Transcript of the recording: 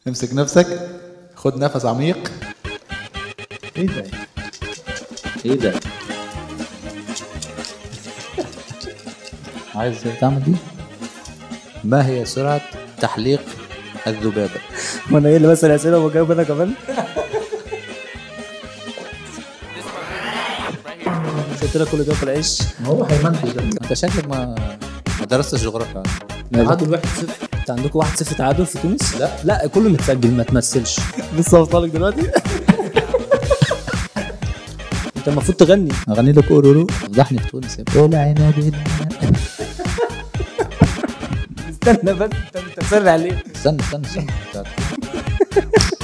امسك نفسك خد نفس عميق ايه ده؟ ايه ده؟ عايز تعمل دي ما هي سرعة تحليق الذبابة وانا ايه اللي بسال اسئله وبجاوب انا كمان قلت لك كل ده في العيش هو هيمنتج ده انت شكلك ما ما درستش جغرافيا تعادل واحد صفر انت عندكم واحد صفر تعادل في تونس؟ لا لا كله متسجل ما تمثلش لسه واصله لك دلوقتي انت المفروض تغني اغني لك اورورو فضحني في تونس يا ابني. قول عنب استنى بس انت بتسرع ليه؟ استنى استنى استنى